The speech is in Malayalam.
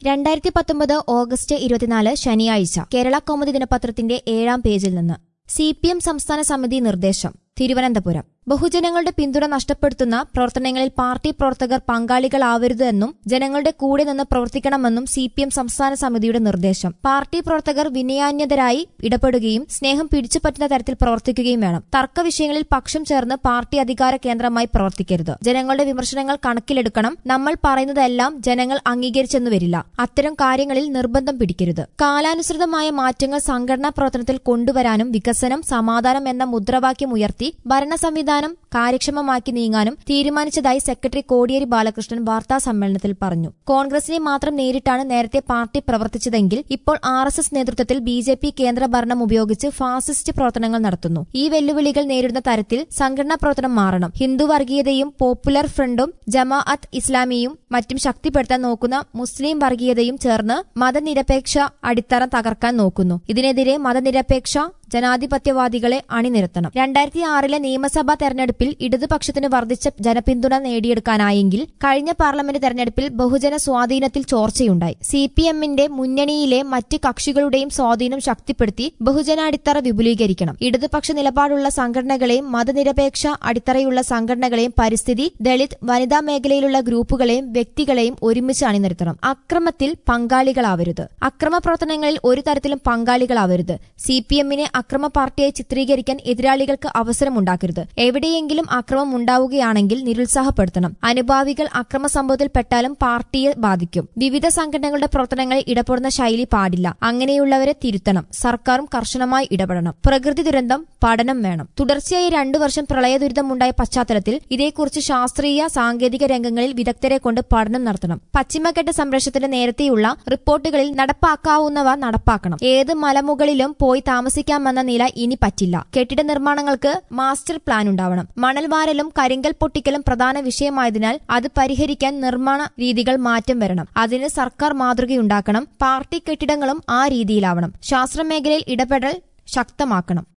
രണ്ടായിരത്തി പത്തൊമ്പത് ഓഗസ്റ്റ് ഇരുപത്തിനാല് ശനിയാഴ്ച കേരള കൗമുദി ദിനപത്രത്തിന്റെ ഏഴാം പേജിൽ നിന്ന് സി പി എം സംസ്ഥാന സമിതി നിർദ്ദേശം തിരുവനന്തപുരം ബഹുജനങ്ങളുടെ പിന്തുണ നഷ്ടപ്പെടുത്തുന്ന പ്രവർത്തനങ്ങളിൽ പാർട്ടി പ്രവർത്തകർ പങ്കാളികളാവരുത് എന്നും ജനങ്ങളുടെ കൂടെ നിന്ന് പ്രവർത്തിക്കണമെന്നും സി പി എം സംസ്ഥാന സമിതിയുടെ നിർദ്ദേശം പാർട്ടി പ്രവർത്തകർ വിനയാന്യതരായി ഇടപെടുകയും സ്നേഹം പിടിച്ചുപറ്റുന്ന തരത്തിൽ പ്രവർത്തിക്കുകയും വേണം തർക്ക വിഷയങ്ങളിൽ പക്ഷം ചേർന്ന് പാർട്ടി അധികാര കേന്ദ്രമായി പ്രവർത്തിക്കരുത് ജനങ്ങളുടെ വിമർശനങ്ങൾ കണക്കിലെടുക്കണം നമ്മൾ പറയുന്നതെല്ലാം ജനങ്ങൾ അംഗീകരിച്ചെന്നു വരില്ല അത്തരം കാര്യങ്ങളിൽ നിർബന്ധം പിടിക്കരുത് കാലാനുസൃതമായ മാറ്റങ്ങൾ സംഘടനാ പ്രവർത്തനത്തിൽ കൊണ്ടുവരാനും വികസനം സമാധാനം എന്ന മുദ്രാവാക്യം ഉയർത്തി ഭരണ സംവിധാനം കാര്യക്ഷമമാക്കി നീങ്ങാനും തീരുമാനിച്ചതായി സെക്രട്ടറി കോടിയേരി ബാലകൃഷ്ണൻ വാർത്താ സമ്മേളനത്തിൽ പറഞ്ഞു കോൺഗ്രസിനെ മാത്രം നേരിട്ടാണ് നേരത്തെ പാർട്ടി പ്രവർത്തിച്ചതെങ്കിൽ ഇപ്പോൾ ആർ എസ് എസ് നേതൃത്വത്തിൽ ബി ജെ പി കേന്ദ്ര ഭരണം ഉപയോഗിച്ച് ഫാസിസ്റ്റ് പ്രവർത്തനങ്ങൾ നടത്തുന്നു ഈ വെല്ലുവിളികൾ നേരിടുന്ന തരത്തിൽ സംഘടനാ പ്രവർത്തനം മാറണം ഹിന്ദു വർഗീയതയും പോപ്പുലർ ഫ്രണ്ടും ജമാഅത്ത് ഇസ്ലാമിയും മറ്റും ശക്തിപ്പെടുത്താൻ നോക്കുന്ന മുസ്ലിം വർഗീയതയും ചേർന്ന് മതനിരപേക്ഷ അടിത്തറ തകർക്കാൻ നോക്കുന്നു ഇതിനെതിരെ മതനിരപേക്ഷ ജനാധിപത്യവാദികളെ അണിനിരത്തണം രണ്ടായിരത്തി ആറിലെ നിയമസഭാ തെരഞ്ഞെടുപ്പിൽ ഇടതുപക്ഷത്തിന് വർദ്ധിച്ച ജനപിന്തുണ നേടിയെടുക്കാനായെങ്കിൽ കഴിഞ്ഞ പാർലമെന്റ് തെരഞ്ഞെടുപ്പിൽ ബഹുജന സ്വാധീനത്തിൽ ചോർച്ചയുണ്ടായി സി പി എമ്മിന്റെ മുന്നണിയിലെ മറ്റ് കക്ഷികളുടെയും സ്വാധീനം ശക്തിപ്പെടുത്തി ബഹുജനാടിത്തറ വിപുലീകരിക്കണം ഇടതുപക്ഷ നിലപാടുള്ള സംഘടനകളെയും മതനിരപേക്ഷ അടിത്തറയുള്ള സംഘടനകളെയും പരിസ്ഥിതി ദളിത് വനിതാ മേഖലയിലുള്ള ഗ്രൂപ്പുകളെയും വ്യക്തികളെയും ഒരുമിച്ച് അണിനിരത്തണം അക്രമത്തിൽ പങ്കാളികളാവരുത് അക്രമ പ്രവർത്തനങ്ങളിൽ ഒരു തരത്തിലും പങ്കാളികളാവരുത് സി പി എമ്മിനെ അക്രമ പാർട്ടിയായി ചിത്രീകരിക്കാൻ എതിരാളികൾക്ക് അവസരമുണ്ടാക്കരുത് എവിടെയെങ്കിലും അക്രമം ഉണ്ടാവുകയാണെങ്കിൽ നിരുത്സാഹപ്പെടുത്തണം അനുഭാവികൾ അക്രമ സംഭവത്തിൽ പെട്ടാലും പാർട്ടിയെ ബാധിക്കും വിവിധ സംഘടനകളുടെ പ്രവർത്തനങ്ങളിൽ ഇടപെടുന്ന ശൈലി പാടില്ല അങ്ങനെയുള്ളവരെ തിരുത്തണം സർക്കാരും കർശനമായി ഇടപെടണം പ്രകൃതി ദുരന്തം പഠനം വേണം തുടർച്ചയായി രണ്ടു വർഷം പ്രളയ ദുരിതമുണ്ടായ പശ്ചാത്തലത്തിൽ ഇതേക്കുറിച്ച് ശാസ്ത്രീയ സാങ്കേതിക രംഗങ്ങളിൽ വിദഗ്ധരെ കൊണ്ട് പഠനം നടത്തണം പശ്ചിമഘട്ട സംരക്ഷണത്തിന് നേരത്തെയുള്ള റിപ്പോർട്ടുകളിൽ നടപ്പാക്കാവുന്നവ നടപ്പാക്കണം ഏത് മലമുകളിലും പോയി താമസിക്കാമെന്ന നില ഇനി പറ്റില്ല കെട്ടിട നിർമ്മാണങ്ങൾക്ക് മാസ്റ്റർ പ്ലാൻ ഉണ്ടാവണം മണൽ വാരലും കരിങ്കൽ പൊട്ടിക്കലും പ്രധാന വിഷയമായതിനാൽ അത് പരിഹരിക്കാൻ നിർമ്മാണ രീതികൾ മാറ്റം വരണം അതിന് സർക്കാർ മാതൃകയുണ്ടാക്കണം പാർട്ടി കെട്ടിടങ്ങളും ആ രീതിയിലാവണം ശാസ്ത്ര മേഖലയിൽ ഇടപെടൽ ശക്തമാക്കണം